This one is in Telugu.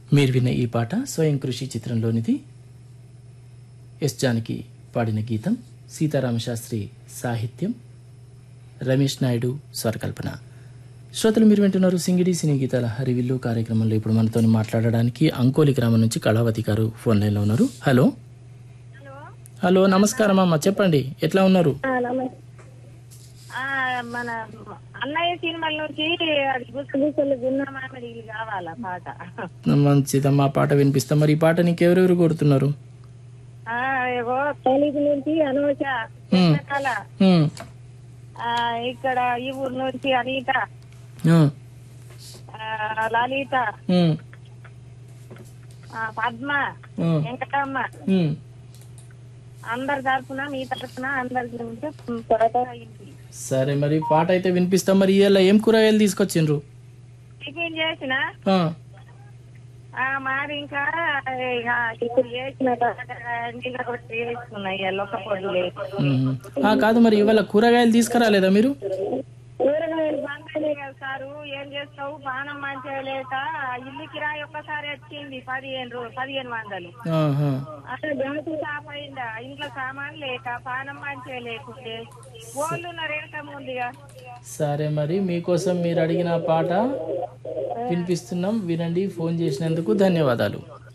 మీరు విన్న ఈ పాట స్వయం కృషి చిత్రంలోనిది ఎస్ జానకి పాడిన గీతం సీతారామ శాస్త్రి సాహిత్యం రమేష్ నాయుడు స్వరకల్పన శ్రోతలు మీరు వింటున్నారు సింగిడి సినీ గీతాల హరివిల్లు కార్యక్రమంలో ఇప్పుడు మనతో మాట్లాడడానికి అంకోలి గ్రామం నుంచి కళావతి గారు ఫోన్ లైన్లో ఉన్నారు హలో హలో నమస్కారం అమ్మ చెప్పండి ఎట్లా ఉన్నారు ఆ, నమస్తే. ఆ, మన అన్నయ్య సినిమాల నుంచి అది గుసగుసలు గున్న మామిడి కావాలా పాట మంచిదమ్మా ఆ పాట వినిపిస్తాం మరి ఈ పాట నీకెవరెవరు కొడుతున్నారు ఆ, ఏవో తొలిది నుంచి అనూష హ్మ్. కళ హ్మ్. ఇక్కడ ఈ ఊరు నుంచి అనిత ఆ. ఆ, లలిత హ్మ్. ఆ, పద్మ హ్మ్. వెంకటమ్మ హ్మ్. అందరి తరఫున మీ తరఫున అందరి గురించి పాట అయింది సరే మరి పాట అయితే వినిపిస్తాం మరి ఇవాళ ఏం కూరగాయలు తీసుకొచ్చిండ్రు టిఫిన్ చేసిన ఆ. ఆ, మరి ఇంకా ఇక ఇప్పుడు చేసిన తర్వాత నీళ్ళ కొట్టి వేసుకున్నాయి ఒక్క పొద్దులే మ్మ్. ఆ, కాదు మరి ఇవాళ కూరగాయలు తీసుకురాలేదా మీరు కూరగాయలు బంగాళీ కదా సారు ఏం చేస్తావు బాణం మంచిగా లేక ఇల్లు కిరాయి ఒక్కసారి వచ్చింది పదిహేను రూ పదిహేను వందలు ఆహా. అసలు బ్యాంకు షాప్ అయిందా ఇంట్లో సామాన్ లేక పానం మంచిగా లేకుంటే ఓళ్ళు రేఖ ముందుగా సరే మరి మీకోసం మీరు అడిగిన పాట వినిపిస్తున్నాం వినండి ఫోన్ చేసినందుకు ధన్యవాదాలు